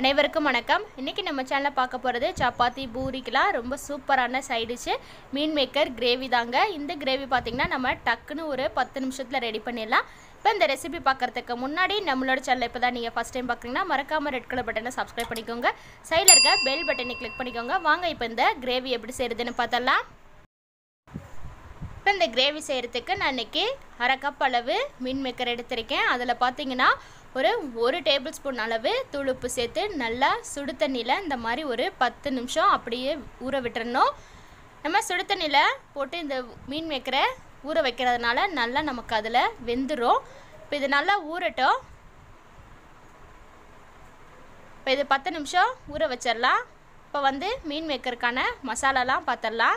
அனைவருக்கும் வணக்கம் இன்றைக்கி நம்ம சேனலில் பார்க்க போகிறது சப்பாத்தி பூரிக்கெலாம் ரொம்ப சூப்பரான சைடிஷு மீன் மேக்கர் கிரேவி தாங்க இந்த கிரேவி பார்த்திங்கன்னா நம்ம டக்குன்னு ஒரு பத்து நிமிஷத்தில் ரெடி பண்ணிடலாம் இப்போ இந்த ரெசிபி பார்க்குறதுக்கு முன்னாடி நம்மளோட சேனல் இப்போ தான் நீங்கள் ஃபஸ்ட் டைம் பார்க்குறீங்கன்னா மறக்காமல் ரெட் கலர் பட்டனை சப்ஸ்கிரைப் பண்ணிக்கோங்க சைடில் இருக்க பெல் பட்டனை கிளிக் பண்ணிக்கோங்க வாங்க இப்போ இந்த கிரேவி எப்படி செய்கிறதுன்னு பார்த்தலாம் இப்போ இந்த கிரேவி செய்கிறதுக்கு நான் இன்றைக்கி அரை கப் அளவு மீன் மேக்கர் எடுத்திருக்கேன் அதில் பார்த்தீங்கன்னா ஒரு ஒரு டேபிள் ஸ்பூன் அளவு தூளுப்பு சேர்த்து நல்லா சுடு தண்ணியில் இந்த மாதிரி ஒரு பத்து நிமிஷம் அப்படியே ஊற விட்டுறணும் நம்ம சுடு தண்ணியில் போட்டு இந்த மீன் மேக்கரை ஊற வைக்கிறதுனால நல்லா நமக்கு அதில் வெந்துடும் இப்போ இது நல்லா ஊறட்டும் இப்போ இது பத்து நிமிஷம் ஊற வச்சிடலாம் இப்போ வந்து மீன் மேக்கருக்கான மசாலாலாம் பார்த்துடலாம்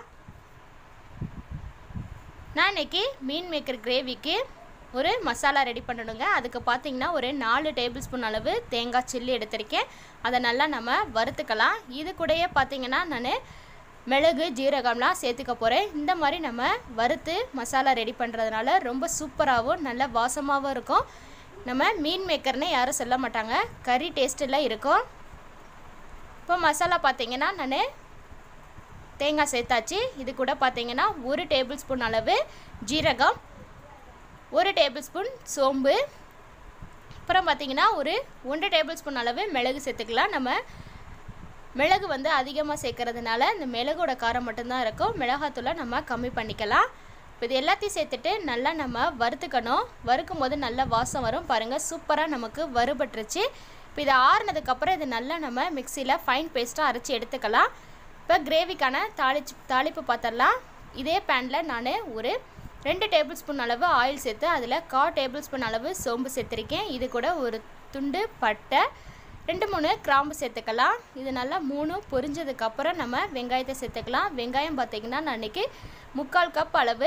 நான் இன்றைக்கி மீன் மேக்கர் கிரேவிக்கு ஒரு மசாலா ரெடி பண்ணணுங்க அதுக்கு பார்த்தீங்கன்னா ஒரு நாலு டேபிள் ஸ்பூன் அளவு தேங்காய் சில்லி எடுத்திருக்கேன் அதை நல்லா நம்ம வறுத்துக்கலாம் இது கூடயே பார்த்தீங்கன்னா நான் மிளகு ஜீரகம்லாம் சேர்த்துக்க போகிறேன் இந்த மாதிரி நம்ம வறுத்து மசாலா ரெடி பண்ணுறதுனால ரொம்ப சூப்பராகவும் நல்ல வாசமாகவும் இருக்கும் நம்ம மீன் மேக்கர்னு யாரும் சொல்ல மாட்டாங்க கறி டேஸ்ட்டில் இருக்கும் இப்போ மசாலா பார்த்தீங்கன்னா நான் தேங்காய் சேர்த்தாச்சு இது கூட பார்த்தீங்கன்னா ஒரு டேபிள் ஸ்பூன் அளவு ஜீரகம் ஒரு டேபிள் ஸ்பூன் சோம்பு அப்புறம் பார்த்தீங்கன்னா ஒரு ஒன்றரை டேபிள் ஸ்பூன் அளவு மிளகு சேர்த்துக்கலாம் நம்ம மிளகு வந்து அதிகமாக சேர்க்கறதுனால இந்த மிளகோட காரம் மட்டும்தான் இருக்கும் மிளகாத்தூளை நம்ம கம்மி பண்ணிக்கலாம் இப்போ இது எல்லாத்தையும் சேர்த்துட்டு நல்லா நம்ம வறுத்துக்கணும் வறுக்கும் போது நல்லா வாசம் வரும் பாருங்கள் சூப்பராக நமக்கு வறுபட்டுருச்சு இப்போ இது ஆறுனதுக்கப்புறம் இது நல்லா நம்ம மிக்சியில் ஃபைன் பேஸ்ட்டாக அரைச்சி எடுத்துக்கலாம் இப்போ கிரேவிக்கான தாளிச்சு தாளிப்பு பார்த்துடலாம் இதே பேனில் நான் ஒரு ரெண்டு டேபிள் ஸ்பூன் அளவு ஆயில் சேர்த்து அதில் கா டேபிள் ஸ்பூன் அளவு சோம்பு சேர்த்துருக்கேன் இது கூட ஒரு துண்டு பட்டை ரெண்டு மூணு கிராம்பு சேர்த்துக்கலாம் இது நல்லா மூணு பொரிஞ்சதுக்கப்புறம் நம்ம வெங்காயத்தை சேர்த்துக்கலாம் வெங்காயம் பார்த்திங்கன்னா நான் இன்றைக்கி முக்கால் கப் அளவு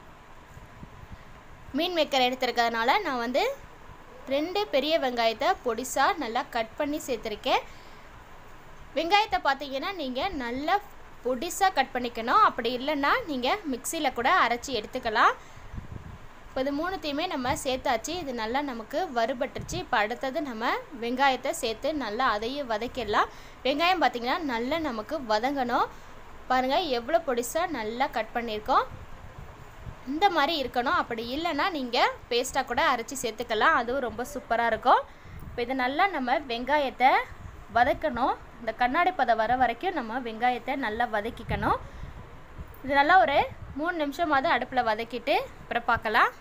மீன் மேக்கர் எடுத்துருக்கிறதுனால நான் வந்து ரெண்டு பெரிய வெங்காயத்தை பொடிசாக நல்லா கட் பண்ணி சேர்த்துருக்கேன் வெங்காயத்தை பார்த்தீங்கன்னா நீங்கள் நல்லா பொடிசாக கட் பண்ணிக்கணும் அப்படி இல்லைன்னா நீங்கள் மிக்சியில் கூட அரைச்சி எடுத்துக்கலாம் இப்போ இது மூணுத்தையுமே நம்ம சேர்த்தாச்சு இது நல்லா நமக்கு வறுபட்டுருச்சு இப்போ அடுத்தது நம்ம வெங்காயத்தை சேர்த்து நல்லா அதையும் வதக்கிடலாம் வெங்காயம் பார்த்திங்கன்னா நல்லா நமக்கு வதங்கணும் பாருங்கள் எவ்வளோ பொடிசாக நல்லா கட் பண்ணியிருக்கோம் இந்த மாதிரி இருக்கணும் அப்படி இல்லைன்னா நீங்கள் பேஸ்ட்டாக கூட அரைச்சி சேர்த்துக்கலாம் அதுவும் ரொம்ப சூப்பராக இருக்கும் இப்போ இது நல்லா நம்ம வெங்காயத்தை வதக்கணும் இந்த கண்ணாடி பதம் வர வரைக்கும் நம்ம வெங்காயத்தை நல்லா வதக்கிக்கணும் இது நல்லா ஒரு மூணு நிமிஷமாவது அடுப்பில் வதக்கிட்டு அப்புறம் பார்க்கலாம்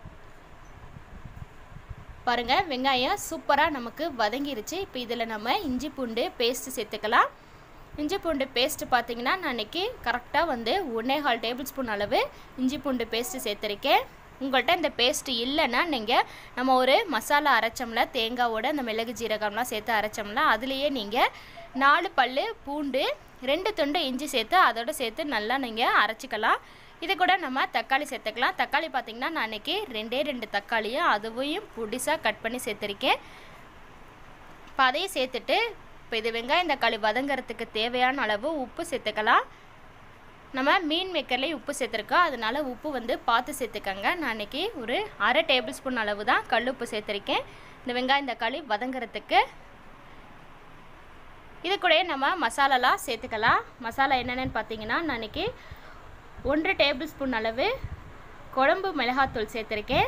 பாருங்கள் வெங்காயம் சூப்பராக நமக்கு வதங்கிருச்சு இப்போ இதில் நம்ம இஞ்சி பூண்டு பேஸ்ட்டு சேர்த்துக்கலாம் இஞ்சி பூண்டு பேஸ்ட்டு பார்த்தீங்கன்னா நான் இன்றைக்கி கரெக்டாக வந்து ஒன்றேகால் டேபிள் ஸ்பூன் அளவு இஞ்சி பூண்டு பேஸ்ட்டு சேர்த்துருக்கேன் உங்கள்கிட்ட இந்த பேஸ்ட்டு இல்லைன்னா நீங்கள் நம்ம ஒரு மசாலா அரைச்சோம்ல தேங்காவோட அந்த மிளகு ஜீரகம்லாம் சேர்த்து அரைச்சோம்ல அதுலேயே நீங்கள் நாலு பல் பூண்டு ரெண்டு துண்டு இஞ்சி சேர்த்து அதோடு சேர்த்து நல்லா நீங்கள் அரைச்சிக்கலாம் இது கூட நம்ம தக்காளி சேர்த்துக்கலாம் தக்காளி பார்த்திங்கன்னா நான் அன்றைக்கி ரெண்டே ரெண்டு தக்காளியும் அதுவையும் புடிசாக கட் பண்ணி சேர்த்துருக்கேன் இப்போ அதையும் சேர்த்துட்டு இப்போ இது வெங்காயம் தக்காளி வதங்கிறதுக்கு தேவையான அளவு உப்பு சேர்த்துக்கலாம் நம்ம மீன் மேக்கர்லேயே உப்பு சேர்த்துருக்கோம் அதனால் உப்பு வந்து பார்த்து சேர்த்துக்கங்க நான் இன்றைக்கி ஒரு அரை டேபிள் ஸ்பூன் அளவு தான் கல் உப்பு சேர்த்துருக்கேன் இந்த வெங்காயம் தக்காளி வதங்கிறதுக்கு இது கூடயே நம்ம மசாலாலாம் சேர்த்துக்கலாம் மசாலா என்னென்னு பார்த்தீங்கன்னா நான் இன்றைக்கி ஒன்றரை டேபிள் ஸ்பூன் அளவு குழம்பு மிளகாத்தூள் சேர்த்துருக்கேன்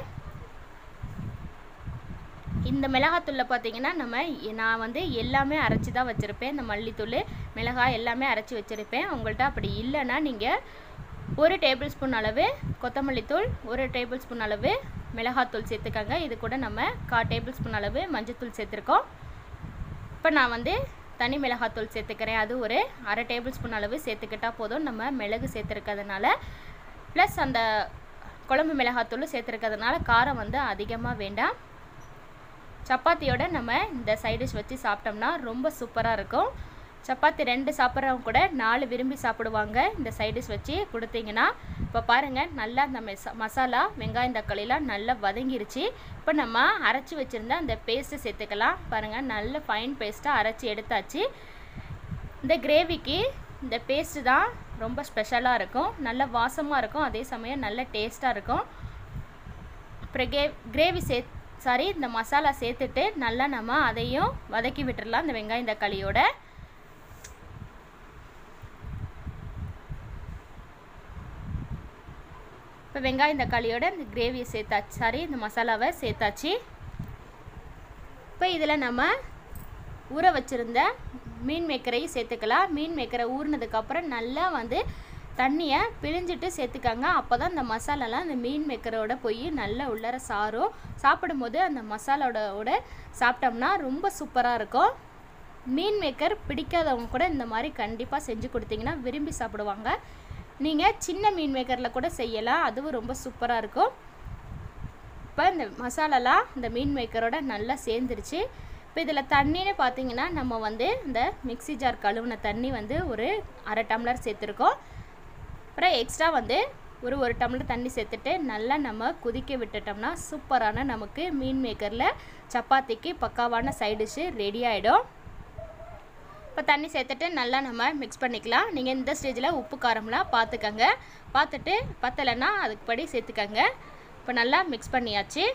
இந்த மிளகாத்தூளில் பார்த்தீங்கன்னா நம்ம நான் வந்து எல்லாமே அரைச்சி தான் வச்சுருப்பேன் இந்த மல்லித்தூள் மிளகாய் எல்லாமே அரைச்சி வச்சுருப்பேன் உங்கள்கிட்ட அப்படி இல்லைன்னா நீங்கள் ஒரு டேபிள் ஸ்பூன் அளவு கொத்தமல்லி தூள் ஒரு டேபிள் ஸ்பூன் அளவு மிளகாத்தூள் சேர்த்துக்கோங்க இது கூட நம்ம கா டேபிள் ஸ்பூன் அளவு மஞ்சத்தூள் சேர்த்துருக்கோம் இப்போ நான் வந்து தனி மிளகாத்தூள் சேர்த்துக்கிறேன் அது ஒரு அரை டேபிள் ஸ்பூன் அளவு சேர்த்துக்கிட்டால் போதும் நம்ம மிளகு சேர்த்துருக்கிறதுனால ப்ளஸ் அந்த குழம்பு மிளகாத்தூள் சேர்த்துருக்கிறதுனால காரம் வந்து அதிகமாக வேண்டாம் சப்பாத்தியோட நம்ம இந்த சைடிஷ் வச்சு சாப்பிட்டோம்னா ரொம்ப சூப்பராக இருக்கும் சப்பாத்தி ரெண்டு சாப்பிட்றவங்க கூட நாலு விரும்பி சாப்பிடுவாங்க இந்த சைடிஷ் வச்சு கொடுத்தீங்கன்னா இப்போ பாருங்கள் நல்லா அந்த மெசா மசாலா வெங்காயம் தக்காளிலாம் நல்லா வதங்கிருச்சு இப்போ நம்ம அரைச்சி வச்சுருந்த அந்த பேஸ்ட்டு சேர்த்துக்கலாம் பாருங்கள் நல்ல ஃபைன் பேஸ்ட்டாக அரைச்சி எடுத்தாச்சு இந்த கிரேவிக்கு இந்த பேஸ்ட்டு தான் ரொம்ப ஸ்பெஷலாக இருக்கும் நல்ல வாசமாக இருக்கும் அதே சமயம் நல்ல டேஸ்ட்டாக இருக்கும் அப்புறம் கே கிரேவி சே சாரி இந்த மசாலா சேர்த்துட்டு நல்லா நம்ம அதையும் வதக்கி விட்டுறலாம் இந்த வெங்காயம் தக்காளியோட இப்போ வெங்காயம் தக்காளியோட இந்த கிரேவியை சேர்த்தாச்சு சாரி இந்த மசாலாவை சேர்த்தாச்சு இப்போ இதில் நம்ம ஊற வச்சுருந்த மீன் மேக்கரையும் சேர்த்துக்கலாம் மீன் மேக்கரை ஊறினதுக்கப்புறம் நல்லா வந்து தண்ணியை பிழிஞ்சிட்டு சேர்த்துக்காங்க அப்போ தான் இந்த மசாலாலாம் அந்த மீன் மேக்கரோட போய் நல்லா உள்ளர சாரும் சாப்பிடும்போது அந்த மசாலாவோட சாப்பிட்டோம்னா ரொம்ப சூப்பராக இருக்கும் மீன் மேக்கர் பிடிக்காதவங்க கூட இந்த மாதிரி கண்டிப்பாக செஞ்சு கொடுத்தீங்கன்னா விரும்பி சாப்பிடுவாங்க நீங்கள் சின்ன மீன் மேக்கரில் கூட செய்யலாம் அதுவும் ரொம்ப சூப்பராக இருக்கும் இப்போ இந்த மசாலாலாம் இந்த மீன் மேக்கரோட நல்லா சேர்ந்துருச்சு இப்போ இதில் தண்ணின்னு பார்த்தீங்கன்னா நம்ம வந்து இந்த மிக்ஸி ஜார் கழுவுன தண்ணி வந்து ஒரு அரை டம்ளர் சேர்த்துருக்கோம் அப்புறம் எக்ஸ்ட்ரா வந்து ஒரு ஒரு டம்ளர் தண்ணி சேர்த்துட்டு நல்லா நம்ம கொதிக்க விட்டுட்டோம்னா சூப்பரான நமக்கு மீன் மேக்கரில் சப்பாத்திக்கு பக்காவான சைட் டிஷ்ஷு ரெடி ஆகிடும் இப்போ தண்ணி சேர்த்துட்டு நல்லா நம்ம மிக்ஸ் பண்ணிக்கலாம் நீங்கள் இந்த ஸ்டேஜில் உப்பு காரம்லாம் பார்த்துக்கங்க பார்த்துட்டு பத்தலைன்னா அதுக்கு படி சேர்த்துக்கங்க இப்போ நல்லா மிக்ஸ் பண்ணியாச்சு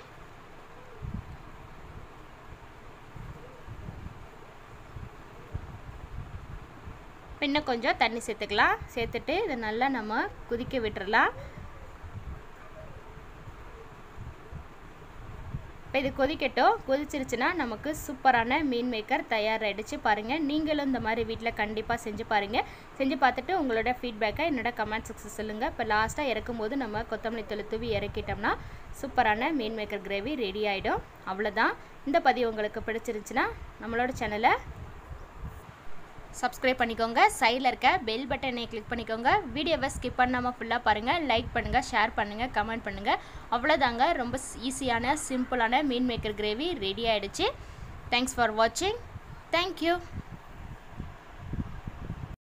இன்னும் கொஞ்சம் தண்ணி சேர்த்துக்கலாம் சேர்த்துட்டு இதை நல்லா நம்ம கொதிக்க விட்டுறலாம் இப்போ இது கொதிக்கட்டும் கொதிச்சிருச்சுன்னா நமக்கு சூப்பரான மீன் மேக்கர் தயாராகிடுச்சு பாருங்கள் நீங்களும் இந்த மாதிரி வீட்டில் கண்டிப்பாக செஞ்சு பாருங்கள் செஞ்சு பார்த்துட்டு உங்களோட ஃபீட்பேக்கை என்னோட கமெண்ட் செக்ஷன் சொல்லுங்கள் இப்போ லாஸ்ட்டாக இறக்கும்போது நம்ம கொத்தமல்லி தூள் தூவி இறக்கிட்டோம்னா சூப்பரான மீன் மேக்கர் கிரேவி ரெடி ஆகிடும் அவ்வளோதான் இந்த பதிவு உங்களுக்கு பிடிச்சிருந்துச்சுன்னா நம்மளோட சேனலை சப்ஸ்கிரைப் பண்ணிக்கோங்க சைடில் இருக்க பெல் பட்டனை கிளிக் பண்ணிக்கோங்க வீடியோவை ஸ்கிப் பண்ணாமல் ஃபுல்லாக பாருங்கள் லைக் பண்ணுங்கள் ஷேர் பண்ணுங்கள் கமெண்ட் பண்ணுங்கள் அவ்வளோதாங்க ரொம்ப ஈஸியான சிம்பிளான மீன் மேக்கர் கிரேவி ரெடி ஆகிடுச்சு தேங்க்ஸ் ஃபார் வாட்சிங் தேங்க்யூ